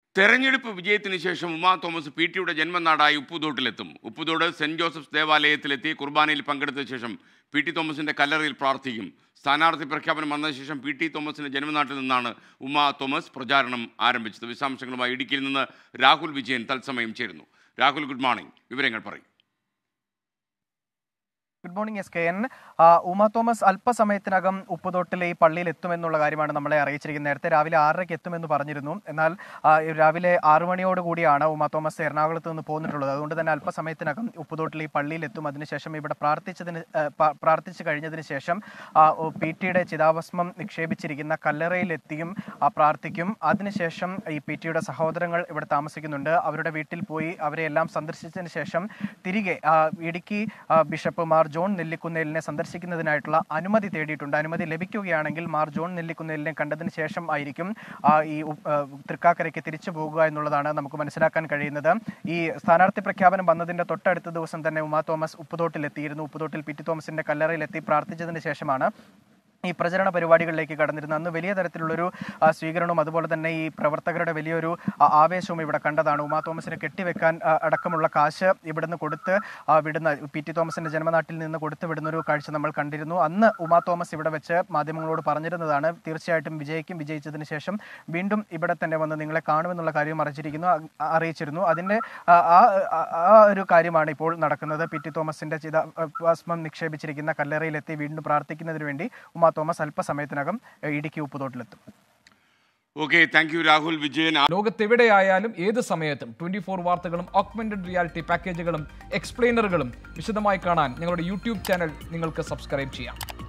തെരഞ്ഞെടുപ്പ് വിജയത്തിന് ശേഷം ഉമാ തോമസ് പി ടിയുടെ ജന്മനാടായ ഉപ്പുതോട്ടിലെത്തും ഉപ്പുതോട് സെന്റ് ജോസഫ്സ് ദേവാലയത്തിലെത്തി കുർബാനയിൽ പങ്കെടുത്ത ശേഷം പി ടി തോമസിന്റെ കല്ലറയിൽ പ്രാർത്ഥിക്കും സ്ഥാനാർത്ഥി പ്രഖ്യാപനം വന്ന ശേഷം പി ടി തോമസിന്റെ ജന്മനാട്ടിൽ നിന്നാണ് ഉമാ തോമസ് പ്രചാരണം ആരംഭിച്ചത് വിശദാംശങ്ങളുമായി ഇടുക്കിയിൽ നിന്ന് രാഹുൽ വിജയൻ തത്സമയം ചേരുന്നു രാഹുൽ ഗുഡ് മോർണിംഗ് വിവരങ്ങൾ പറയും good morning S K N ആ, ഉമ തോമസ് അല്പസമയത്തിനകം ഉപ്പുതൊട്ടിലെ ഈ പള്ളിയിൽ എത്തുമെന്നുള്ള കാര്യമാണ് നമ്മളെ അറിയിച്ചിരിക്കുന്നത് നേരത്തെ രാവിലെ ആറരയ്ക്ക് എത്തുമെന്ന് പറഞ്ഞിരുന്നു എന്നാൽ ആ, ഈ രാവിലെ ആറു മണിയോട് കൂടിയാണ് ഉമ തോമസ് എറണാകുളത്ത് നിന്ന് പോന്നിട്ടുള്ളത് അതുകൊണ്ട് തന്നെ അല്പസമയത്തിനകം ഉപ്പുതൊട്ടിൽ ഈ പള്ളിയിൽ എത്തും അതിനുശേഷം ഇവിടെ പ്രാർത്ഥിച്ചതിന് ആ, പ- പ്രാർത്ഥിച്ചു കഴിഞ്ഞതിന് ശേഷം ആ, ഓ, പി ടിയുടെ ചിതാഭസ്മം നിക്ഷേപിച്ചിരിക്കുന്ന കല്ലറയിലെത്തിയും ആ, പ്രാർത്ഥിക്കും അതിനുശേഷം ഈ പി ടിയുടെ സഹോദരങ്ങൾ ഇവിടെ താമസിക്കുന്നുണ്ട് അവരുടെ വീട്ടിൽ പോയി അവരെ എല്ലാം സന്ദർശിച്ചതിന് ശേഷം തിരികെ ആ, ഇടുക്കി ആ, ബിഷപ്പ് മാർ ജോൺ നെല്ലിക്കുന്നേലിനെ സന്ദർശിക്കുന്നതിനായിട്ടുള്ള അനുമതി തേടിയിട്ടുണ്ട് അനുമതി ലഭിക്കുകയാണെങ്കിൽ മാർ ജോൺ നെല്ലിക്കുന്നേലിനെ കണ്ടതിന് ശേഷം ആയിരിക്കും ആ, ഈ ഉ- ആ, തൃക്കാക്കരയ്ക്ക് തിരിച്ചു പോകുക എന്നുള്ളതാണ് നമുക്ക് മനസ്സിലാക്കാൻ കഴിയുന്നത് ഈ സ്ഥാനാർത്ഥി പ്രഖ്യാപനം വന്നതിന്റെ തൊട്ടടുത്ത ദിവസം തന്നെ ഉമാ തോമസ് ഉപ്പുതോട്ടിൽ എത്തിയിരുന്നു ഉപ്പുതോട്ടിൽ പി ടി തോമസിന്റെ കല്ലറയിലെത്തി പ്രാർത്ഥിച്ചതിന് ശേഷമാണ് ഈ പ്രചരണ പരിപാടികളിലേക്ക് കടന്നിരുന്നു അന്ന് വലിയ തരത്തിലുള്ളൊരു ആ, സ്വീകരണവും അതുപോലെ തന്നെ ഈ പ്രവർത്തകരുടെ വലിയൊരു ആ, ആവേശവും ഇവിടെ കണ്ടതാണ് ഉമാ തോമസിനെ കെട്ടിവെക്കാൻ ആ, അടക്കമുള്ള കാശ് ഇവിടുന്ന് കൊടുത്ത് ആ, വിടുന്ന പി ടി തോമസിന്റെ ജന്മനാട്ടിൽ നിന്ന് കൊടുത്ത് വിടുന്ന ഒരു കാഴ്ച നമ്മൾ കണ്ടിരുന്നു അന്ന് ഉമാ തോമസ് ഇവിടെ വെച്ച് മാധ്യമങ്ങളോട് പറഞ്ഞിരുന്നതാണ് തീർച്ചയായിട്ടും വിജയിക്കും വിജയിച്ചതിന് ശേഷം വീണ്ടും ഇവിടെ തന്നെ വന്ന് നിങ്ങളെ കാണുമെന്നുള്ള കാര്യം അറിയിച്ചിരിക്കുന്നു അ- അറിയിച്ചിരുന്നു അതിന്റെ ആ, ആ ആ- ആ ഒരു കാര്യമാണ് ഇപ്പോൾ നടക്കുന്നത് പി ടി തോമസിന്റെ ചിത ഭസ്മം നിക്ഷേപിച്ചിരിക്കുന്ന കല്ലറയിലെത്തി വീണ്ടും പ്രാർത്ഥിക്കുന്നതിന് വേണ്ടി ഉമാ തോമസ് അല്പസമയത്തിനകം ഏഹ്, ഇടുക്കി ഉപ്പുതോട്ടിലെത്തും okay thank you Rahul Vijayan ലോകത്തെവിടെയായാലും ഏത് സമയത്തും ട്വന്റി ഫോർ വാർത്തകളും ഓഗ്മെന്റഡ് റിയാലിറ്റി പാക്കേജുകളും എക്സ്പ്ലെയിനറുകളും വിശദമായി കാണാൻ ഞങ്ങളുടെ യൂട്യൂബ് ചാനൽ നിങ്ങൾക്ക് സബ്സ്ക്രൈബ് ചെയ്യാം